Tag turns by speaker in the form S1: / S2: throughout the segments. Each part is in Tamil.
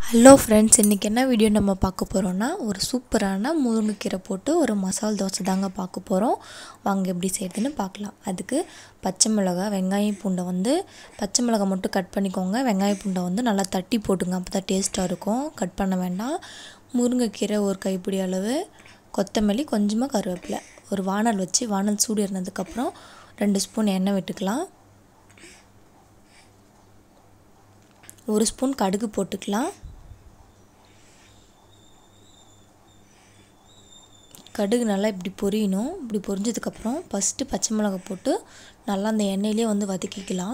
S1: ஹலோ ஃப்ரெண்ட்ஸ் இன்றைக்கி என்ன வீடியோ நம்ம பார்க்க போகிறோன்னா ஒரு சூப்பரான முருங்கைக்கீரை போட்டு ஒரு மசால் தோசை தாங்க பார்க்க போகிறோம் வாங்க எப்படி செய்யுதுன்னு பார்க்கலாம் அதுக்கு பச்சை மிளகாய் வெங்காயம் பூண்டை வந்து பச்சை மிளகாய் மட்டும் கட் பண்ணிக்கோங்க வெங்காயம் பூண்டை வந்து நல்லா தட்டி போட்டுங்க அப்போ தான் டேஸ்ட்டாக இருக்கும் கட் பண்ண வேண்டாம் முருங்கைக்கீரை ஒரு கைப்பிடி அளவு கொத்தமல்லி கொஞ்சமாக கருவேப்பிலை ஒரு வானல் வச்சு வானல் சூடு இருந்ததுக்கப்புறம் ரெண்டு ஸ்பூன் எண்ணெய் விட்டுக்கலாம் ஒரு ஸ்பூன் கடுகு போட்டுக்கலாம் கடுகு நல்லா இப்படி பொரியணும் இப்படி பொரிஞ்சதுக்கப்புறம் ஃபஸ்ட்டு பச்சை மிளகாய் போட்டு நல்லா அந்த எண்ணெயிலே வந்து வதக்கிக்கலாம்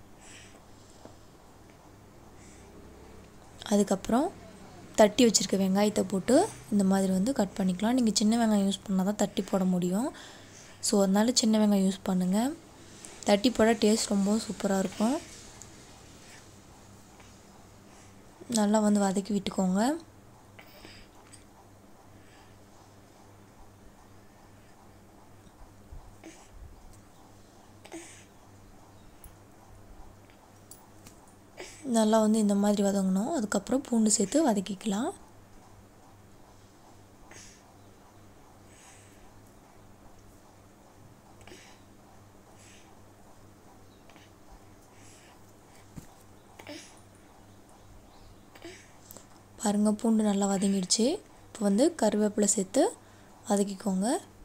S1: அதுக்கப்புறம் தட்டி வச்சுருக்க வெங்காயத்தை போட்டு இந்த மாதிரி வந்து கட் பண்ணிக்கலாம் நீங்கள் சின்ன வெங்காயம் யூஸ் பண்ணால் தான் தட்டி போட முடியும் ஸோ அதனால சின்ன வெங்காயம் யூஸ் பண்ணுங்கள் தட்டி போட டேஸ்ட் ரொம்ப சூப்பராக இருக்கும் நல்லா வந்து வதக்கி விட்டுக்கோங்க நல்லா வந்து இந்த மாதிரி வதங்கணும் அதுக்கப்புறம் பூண்டு சேர்த்து வதக்கிக்கலாம் பாருங்கள் பூண்டு நல்லா வதங்கிடுச்சு இப்போ வந்து கருவேப்பிலை சேர்த்து வதக்கிக்கோங்க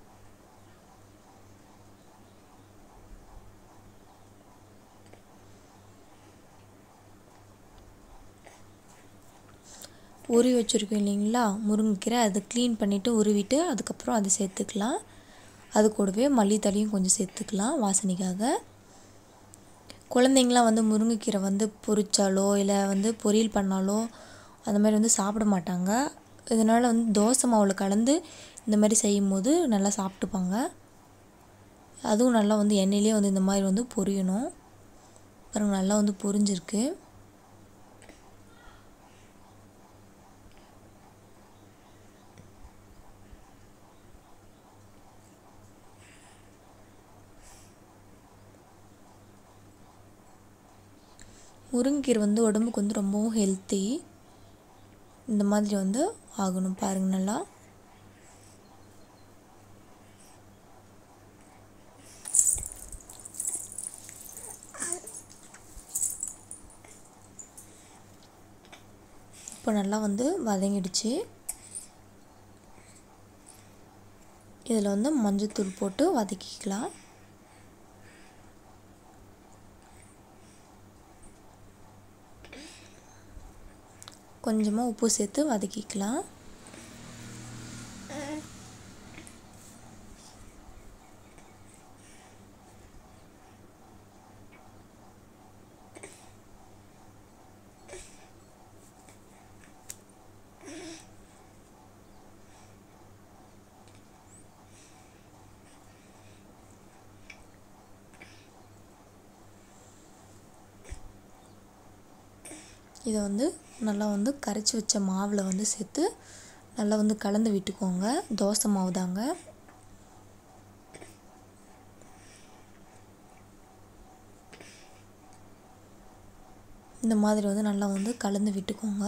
S1: உருவி வச்சுருக்கோம் இல்லைங்களா முருங்கைக்கீரை அதை க்ளீன் பண்ணிவிட்டு உருவிட்டு அதுக்கப்புறம் அதை சேர்த்துக்கலாம் அது கூடவே மல்லித்தலையும் கொஞ்சம் சேர்த்துக்கலாம் வாசனைக்காக குழந்தைங்களாம் வந்து முருங்கைக்கீரை வந்து பொரிச்சாலோ இல்லை வந்து பொரியல் பண்ணாலோ அந்த மாதிரி வந்து சாப்பிட மாட்டாங்க இதனால் வந்து தோசை மாவில் கலந்து இந்த மாதிரி செய்யும் போது நல்லா சாப்பிட்டுப்பாங்க அதுவும் நல்லா வந்து எண்ணெயிலே வந்து இந்த மாதிரி வந்து பொரியணும் பாருங்க நல்லா வந்து பொரிஞ்சிருக்கு முருங்கீரை வந்து உடம்புக்கு வந்து ரொம்பவும் ஹெல்த்தி இந்த மாதிரி வந்து ஆகணும் பாருங்க நல்லா இப்போ நல்லா வந்து வதங்கிடுச்சு இதில் வந்து மஞ்சத்தூள் போட்டு வதக்கிக்கலாம் கொஞ்சமாக உப்பு சேர்த்து வதக்கிக்கலாம் இதை வந்து நல்லா வந்து கரைச்சி வச்ச மாவில் வந்து சேர்த்து நல்லா வந்து கலந்து விட்டுக்கோங்க தோசை மாவு தாங்க இந்த மாதிரி வந்து நல்லா வந்து கலந்து விட்டுக்கோங்க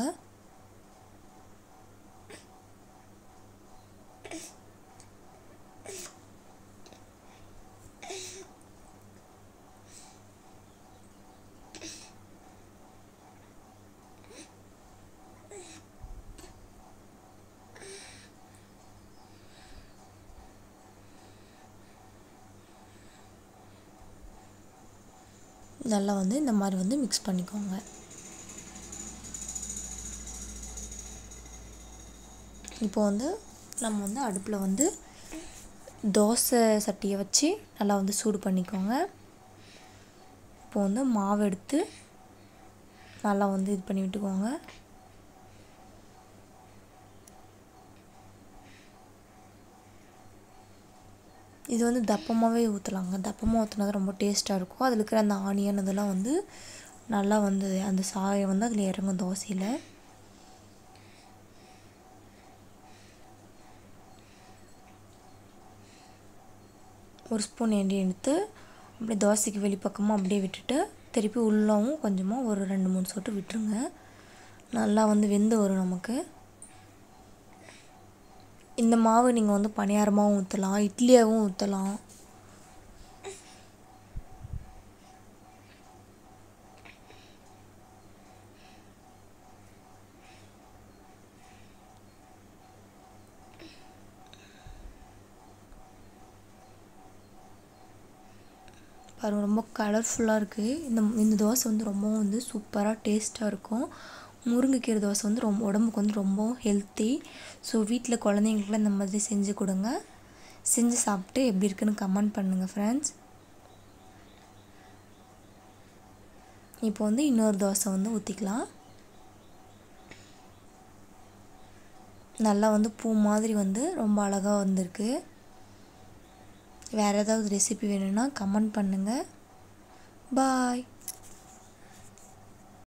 S1: நல்லா வந்து இந்த மாதிரி வந்து மிக்ஸ் பண்ணிக்கோங்க இப்போ வந்து நம்ம வந்து அடுப்பில் வந்து தோசை சட்டியை வச்சு நல்லா வந்து சூடு பண்ணிக்கோங்க இப்போ வந்து மாவு எடுத்து நல்லா வந்து இது பண்ணி விட்டுக்கோங்க இது வந்து தப்பமாகவே ஊற்றலாங்க தப்பமாக ஊற்றினா தான் ரொம்ப டேஸ்ட்டாக இருக்கும் அதில் இருக்கிற அந்த ஆனியன் இதெல்லாம் வந்து நல்லா வந்து அந்த சாயம் வந்து அதில் இறங்கும் தோசையில் ஒரு ஸ்பூன் எண்ணெய் எடுத்து அப்படியே தோசைக்கு வெளிப்பக்கமாக அப்படியே விட்டுட்டு திருப்பி உள்ளவும் கொஞ்சமாக ஒரு ரெண்டு மூணு சொட்டு விட்டுருங்க நல்லா வந்து வெந்து வரும் நமக்கு இந்த மாவு நீங்கள் வந்து பணியாரமாகவும் ஊற்றலாம் இட்லியாகவும் ஊற்றலாம் பாருங்கள் ரொம்ப கலர்ஃபுல்லாக இருக்குது இந்த இந்த தோசை வந்து ரொம்பவும் வந்து சூப்பராக டேஸ்ட்டாக இருக்கும் முருங்கைக்கீரை தோசை வந்து ரொம்ப உடம்புக்கு வந்து ரொம்ப ஹெல்த்தி ஸோ வீட்டில் குழந்தைங்களுக்குலாம் இந்த மாதிரி செஞ்சு கொடுங்க செஞ்சு சாப்பிட்டு எப்படி இருக்குன்னு கமெண்ட் பண்ணுங்கள் ஃப்ரெண்ட்ஸ் இப்போ வந்து இன்னொரு தோசை வந்து ஊற்றிக்கலாம் நல்லா வந்து பூ மாதிரி வந்து ரொம்ப அழகாக வந்திருக்கு வேறு ஏதாவது ரெசிபி வேணும்னா கமெண்ட் பண்ணுங்கள் பாய்